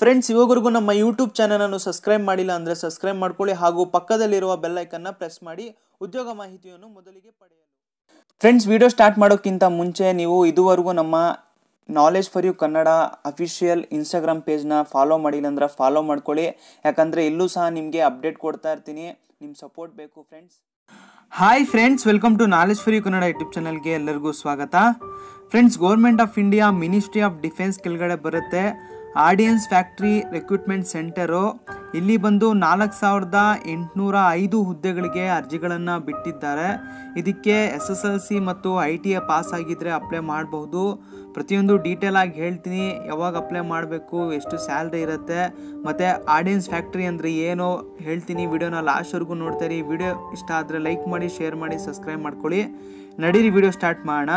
friends ಇವಾಗವರೆಗೂ ನಮ್ಮ YouTube ಚಾನಲನ್ನು subscribe ಮಾಡಿಲ್ಲ ಅಂದರೆ ಸಬ್ಸ್ಕ್ರೈಬ್ ಮಾಡ್ಕೊಳ್ಳಿ ಹಾಗೂ ಪಕ್ಕದಲ್ಲಿರುವ ಬೆಲ್ ಐಕನ್ನ ಪ್ರೆಸ್ ಮಾಡಿ ಉದ್ಯೋಗ ಮಾಹಿತಿಯನ್ನು ಮೊದಲಿಗೆ ಪಡೆಯಲು ಫ್ರೆಂಡ್ಸ್ ವಿಡಿಯೋ ಸ್ಟಾರ್ಟ್ ಮಾಡೋಕ್ಕಿಂತ ಮುಂಚೆ ನೀವು ಇದುವರೆಗೂ ನಮ್ಮ knowledge for you Kannada official Instagram ಪೇಜ್ನ ಫಾಲೋ ಮಾಡಿಲ್ಲ ಅಂದ್ರೆ ಫಾಲೋ ಮಾಡ್ಕೊಳ್ಳಿ ಯಾಕಂದರೆ ಇಲ್ಲೂ ಸಹ ನಿಮಗೆ ಅಪ್ಡೇಟ್ ಕೊಡ್ತಾ ಇರ್ತೀನಿ ನಿಮ್ಮ ಸಪೋರ್ಟ್ ಬೇಕು friends hi friends welcome to knowledge for you Kannada YouTube ಚಾನಲ್ಗೆ ಎಲ್ಲರಿಗೂ ಸ್ವಾಗತ friends government of India ministry of defence ಕೆಳಗಡೆ ಬರುತ್ತೆ ಆಡಿಯನ್ಸ್ ಫ್ಯಾಕ್ಟ್ರಿ ರೆಕ್ರೂಟ್ಮೆಂಟ್ ಸೆಂಟರು ಇಲ್ಲಿ ಬಂದು ನಾಲ್ಕು ಸಾವಿರದ ಎಂಟುನೂರ ಐದು ಹುದ್ದೆಗಳಿಗೆ ಅರ್ಜಿಗಳನ್ನು ಬಿಟ್ಟಿದ್ದಾರೆ ಇದಕ್ಕೆ ಎಸ್ ಎಸ್ ಎಲ್ ಸಿ ಮತ್ತು ಐ ಟಿ ಎ ಪಾಸ್ ಆಗಿದ್ದರೆ ಅಪ್ಲೈ ಮಾಡಬಹುದು ಪ್ರತಿಯೊಂದು ಡೀಟೇಲ್ ಆಗಿ ಹೇಳ್ತೀನಿ ಯಾವಾಗ ಅಪ್ಲೈ ಮಾಡಬೇಕು ಎಷ್ಟು ಸ್ಯಾಲ್ರಿ ಇರುತ್ತೆ ಮತ್ತು ಆಡಿಯನ್ಸ್ ಫ್ಯಾಕ್ಟ್ರಿ ಅಂದರೆ ಏನು ಹೇಳ್ತೀನಿ ವಿಡಿಯೋನ ಲಾಸ್ಟ್ವರೆಗೂ ನೋಡ್ತಾರೆ ಈ ವಿಡಿಯೋ ಇಷ್ಟ ಆದರೆ ಲೈಕ್ ಮಾಡಿ ಶೇರ್ ಮಾಡಿ ಸಬ್ಸ್ಕ್ರೈಬ್ ಮಾಡ್ಕೊಳ್ಳಿ ನಡೀರಿ ವಿಡಿಯೋ ಸ್ಟಾರ್ಟ್ ಮಾಡೋಣ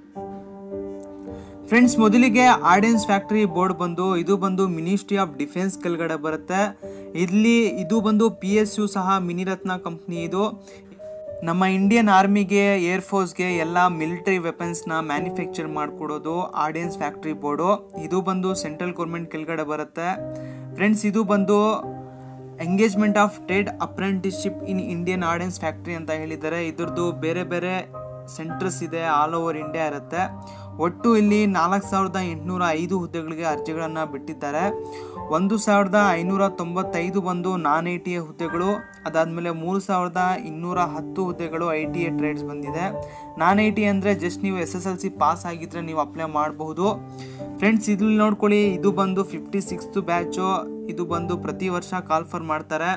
ಫ್ರೆಂಡ್ಸ್ ಮೊದಲಿಗೆ ಆಡಿಯನ್ಸ್ ಫ್ಯಾಕ್ಟ್ರಿ ಬೋರ್ಡ್ ಬಂದು ಇದು ಬಂದು ಮಿನಿಸ್ಟ್ರಿ ಆಫ್ ಡಿಫೆನ್ಸ್ ಕೆಳಗಡೆ ಬರುತ್ತೆ ಇಲ್ಲಿ ಇದು ಬಂದು ಪಿ ಎಸ್ ಯು ಸಹ ಮಿನಿರತ್ನ ಕಂಪ್ನಿ ಇದು ನಮ್ಮ ಇಂಡಿಯನ್ ಆರ್ಮಿಗೆ ಏರ್ ಫೋರ್ಸ್ಗೆ ಎಲ್ಲ ಮಿಲಿಟರಿ ವೆಪನ್ಸ್ನ ಮ್ಯಾನುಫ್ಯಾಕ್ಚರ್ ಮಾಡಿಕೊಡೋದು ಆಡಿಯನ್ಸ್ ಫ್ಯಾಕ್ಟ್ರಿ ಬೋರ್ಡು ಇದು ಬಂದು ಸೆಂಟ್ರಲ್ ಗೌರ್ಮೆಂಟ್ ಕೆಳಗಡೆ ಬರುತ್ತೆ ಫ್ರೆಂಡ್ಸ್ ಇದು ಬಂದು engagement of trade apprenticeship in Indian ordnance factory ಅಂತ ಹೇಳಿದ್ದಾರೆ ಇದ್ರದ್ದು ಬೇರೆ ಬೇರೆ ಸೆಂಟರ್ಸ್ ಇದೆ ಆಲ್ ಓವರ್ ಇಂಡಿಯಾ ಇರುತ್ತೆ ಒಟ್ಟು ಇಲ್ಲಿ ನಾಲ್ಕು ಸಾವಿರದ ಎಂಟುನೂರ ಐದು ಹುದ್ದೆಗಳಿಗೆ ಅರ್ಜಿಗಳನ್ನು ಬಿಟ್ಟಿದ್ದಾರೆ ಒಂದು ಸಾವಿರದ ಐನೂರ ತೊಂಬತ್ತೈದು ಬಂದು ನಾನ್ ಐ ಟಿ ಎ ಹುದ್ದೆಗಳು ಅದಾದಮೇಲೆ ಮೂರು ಸಾವಿರದ ಇನ್ನೂರ ಹತ್ತು ಹುದ್ದೆಗಳು ಐ ಟಿ ಎ ಟ್ರೇಡ್ಸ್ ಬಂದಿದೆ ನಾನ್ ಐ ಟಿ ಅಂದರೆ ಜಸ್ಟ್ ನೀವು S S L C pass ಆಗಿದ್ದರೆ ನೀವು ಅಪ್ಲೈ ಮಾಡಬಹುದು ಫ್ರೆಂಡ್ಸ್ ಇಲ್ಲಿ ನೋಡ್ಕೊಳ್ಳಿ ಇದು ಬಂದು ಫಿಫ್ಟಿ ಸಿಕ್ಸ್ತು ಬ್ಯಾಚು ಇದು ಬಂದು ಪ್ರತಿ ವರ್ಷ ಕಾಲ್ಫರ್ ಮಾಡ್ತಾರೆ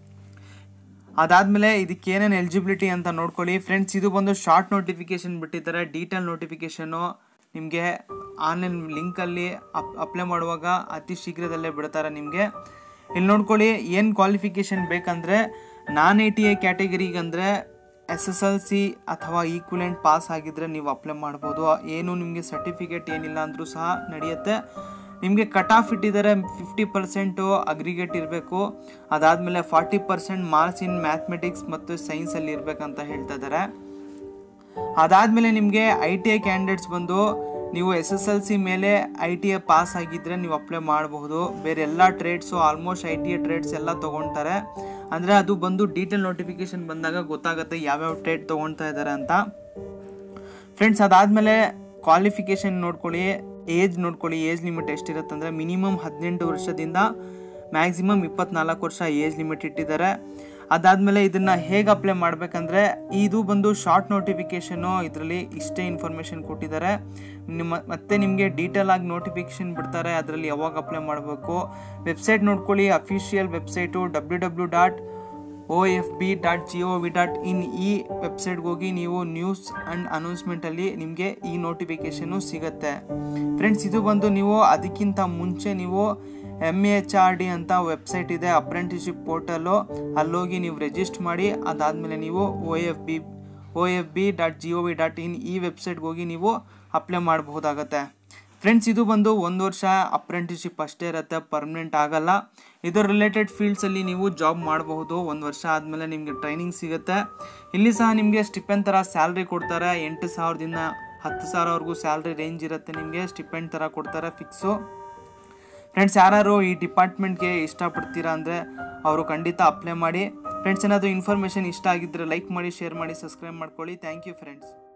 ಅದಾದಮೇಲೆ ಇದಕ್ಕೆ ಏನೇನು ಎಲಿಜಿಬಿಲಿಟಿ ಅಂತ ನೋಡ್ಕೊಳ್ಳಿ ಫ್ರೆಂಡ್ಸ್ ಇದು ಬಂದು ಶಾರ್ಟ್ ನೋಟಿಫಿಕೇಶನ್ ಬಿಟ್ಟಿದ್ದಾರೆ ಡೀಟೇಲ್ ನೋಟಿಫಿಕೇಶನ್ನು ನಿಮಗೆ ಆನ್ಲೈನ್ ಲಿಂಕಲ್ಲಿ ಅಪ್ ಅಪ್ಲೈ ಮಾಡುವಾಗ ಅತಿ ಶೀಘ್ರದಲ್ಲೇ ಬಿಡ್ತಾರೆ ನಿಮಗೆ ಇಲ್ಲಿ ನೋಡ್ಕೊಳ್ಳಿ ಏನು ಕ್ವಾಲಿಫಿಕೇಷನ್ ಬೇಕಂದರೆ ನಾನ್ ಐ ಟಿ ಐ ಕ್ಯಾಟಗರಿಗೆ ಅಂದರೆ ಎಸ್ ಎಸ್ ಎಲ್ ಸಿ ಅಥವಾ ಈಕ್ವಲೆಂಟ್ ಪಾಸ್ ಆಗಿದ್ದರೆ ನೀವು ಅಪ್ಲೈ ಮಾಡ್ಬೋದು ಏನು ನಿಮಗೆ ಸರ್ಟಿಫಿಕೇಟ್ ಏನಿಲ್ಲ ಅಂದರೂ ಸಹ ನಡೆಯುತ್ತೆ ನಿಮಗೆ ಕಟ್ ಆಫ್ ಇಟ್ಟಿದ್ದಾರೆ ಫಿಫ್ಟಿ ಪರ್ಸೆಂಟು ಅಗ್ರಿಗೇಟ್ ಇರಬೇಕು ಅದಾದಮೇಲೆ forty percent marks in mathematics ಮತ್ತು ಸೈನ್ಸಲ್ಲಿ ಇರಬೇಕಂತ ಹೇಳ್ತಾ ಇದ್ದಾರೆ ಅದಾದಮೇಲೆ ನಿಮಗೆ ಐ ಟಿ ಐ ಕ್ಯಾಂಡಿಡೇಟ್ಸ್ ಬಂದು ನೀವು ಎಸ್ ಎಸ್ ಎಲ್ ಸಿ ಮೇಲೆ ಐ ಟಿ ಐ ಪಾಸ್ ಆಗಿದ್ದರೆ ನೀವು ಅಪ್ಲೈ ಮಾಡಬಹುದು ಬೇರೆ ಎಲ್ಲ trades almost I T I trades ಎಲ್ಲ ತೊಗೊಳ್ತಾರೆ ಅಂದರೆ ಅದು ಬಂದು ಡೀಟೇಲ್ ನೋಟಿಫಿಕೇಶನ್ ಬಂದಾಗ ಗೊತ್ತಾಗುತ್ತೆ ಯಾವ್ಯಾವ ಟ್ರೇಡ್ ತೊಗೊಳ್ತಾ ಇದ್ದಾರೆ ಅಂತ ಫ್ರೆಂಡ್ಸ್ ಅದಾದಮೇಲೆ ಕ್ವಾಲಿಫಿಕೇಷನ್ ನೋಡ್ಕೊಳ್ಳಿ ಏಜ್ ನೋಡ್ಕೊಳ್ಳಿ ಏಜ್ ಲಿಮಿಟ್ ಎಷ್ಟಿರುತ್ತೆ ಅಂದರೆ ಮಿನಿಮಮ್ ಹದಿನೆಂಟು ವರ್ಷದಿಂದ ಮ್ಯಾಕ್ಸಿಮಮ್ ಇಪ್ಪತ್ನಾಲ್ಕು ವರ್ಷ ಏಜ್ ಲಿಮಿಟ್ ಇಟ್ಟಿದ್ದಾರೆ ಅದಾದಮೇಲೆ ಇದನ್ನು ಹೇಗೆ ಅಪ್ಲೈ ಮಾಡಬೇಕಂದ್ರೆ ಇದು ಬಂದು ಶಾರ್ಟ್ ನೋಟಿಫಿಕೇಷನು ಇದರಲ್ಲಿ ಇಷ್ಟೇ ಇನ್ಫಾರ್ಮೇಷನ್ ಕೊಟ್ಟಿದ್ದಾರೆ ನಿಮ್ಮ ಮತ್ತೆ ನಿಮಗೆ ಡೀಟೇಲ್ ಆಗಿ ನೋಟಿಫಿಕೇಷನ್ ಬಿಡ್ತಾರೆ ಅದರಲ್ಲಿ ಯಾವಾಗ ಅಪ್ಲೈ ಮಾಡಬೇಕು ವೆಬ್ಸೈಟ್ ನೋಡ್ಕೊಳ್ಳಿ official website W W dot O F B dot G O V dot in ಈ ವೆಬ್ಸೈಟ್ಗೆ ಹೋಗಿ ನೀವು ನ್ಯೂಸ್ ಆ್ಯಂಡ್ ಅನೌನ್ಸ್ಮೆಂಟಲ್ಲಿ ನಿಮಗೆ ಈ ನೋಟಿಫಿಕೇಷನು ಸಿಗುತ್ತೆ ಫ್ರೆಂಡ್ಸ್ ಇದು ಬಂದು ನೀವು ಅದಕ್ಕಿಂತ ಮುಂಚೆ ನೀವು ಎಮ್ ಎಚ್ ಆರ್ ಡಿ ಅಂತ ವೆಬ್ಸೈಟ್ ಇದೆ ಅಪ್ರೆಂಟಿಸ್ಶಿಪ್ ಪೋರ್ಟಲ್ಲು ಅಲ್ಲೋಗಿ ನೀವು ರಿಜಿಸ್ಟರ್ ಮಾಡಿ ಅದಾದಮೇಲೆ ನೀವು O F B O F B dot G O V dot in ಈ ವೆಬ್ಸೈಟ್ಗೆ ಹೋಗಿ ನೀವು ಅಪ್ಲೈ ಮಾಡಬಹುದಾಗತ್ತೆ ಫ್ರೆಂಡ್ಸ್ ಇದು ಬಂದು ಒಂದು ವರ್ಷ ಅಪ್ರೆಂಟಿಸ್ಶಿಪ್ ಅಷ್ಟೇ ಇರುತ್ತೆ ಪರ್ಮನೆಂಟ್ ಆಗಲ್ಲ ಇದರ ರಿಲೇಟೆಡ್ ಫೀಲ್ಡ್ಸಲ್ಲಿ ನೀವು ಜಾಬ್ ಮಾಡಬಹುದು ಒಂದು ವರ್ಷ ಆದಮೇಲೆ ನಿಮಗೆ ಟ್ರೈನಿಂಗ್ ಸಿಗುತ್ತೆ ಇಲ್ಲಿ ಸಹ ನಿಮಗೆ ಸ್ಟಿಪೆಂಡ್ ಥರ ಸ್ಯಾಲ್ರಿ ಕೊಡ್ತಾರೆ ಎಂಟು ಸಾವಿರದಿಂದ ಹತ್ತು ಸಾವಿರವರೆಗೂ ಸ್ಯಾಲ್ರಿ ರೇಂಜ್ ಇರುತ್ತೆ ನಿಮಗೆ ಸ್ಟಿಪೆಂಡ್ ಥರ ಕೊಡ್ತಾರೆ ಫಿಕ್ಸು ಫ್ರೆಂಡ್ಸ್ ಯಾರು ಈ ಡಿಪಾರ್ಟ್ಮೆಂಟ್ಗೆ ಇಷ್ಟಪಡ್ತೀರಾ ಅಂದರೆ ಅವರು ಖಂಡಿತ ಅಪ್ಲೈ ಮಾಡಿ ಫ್ರೆಂಡ್ಸ್ ಏನಾದರೂ ಇನ್ಫಾರ್ಮೇಷನ್ ಇಷ್ಟ ಆಗಿದ್ದರೆ ಲೈಕ್ ಮಾಡಿ ಶೇರ್ ಮಾಡಿ ಸಬ್ಸ್ಕ್ರೈಬ್ ಮಾಡ್ಕೊಳ್ಳಿ ಥ್ಯಾಂಕ್ ಯು ಫ್ರೆಂಡ್ಸ್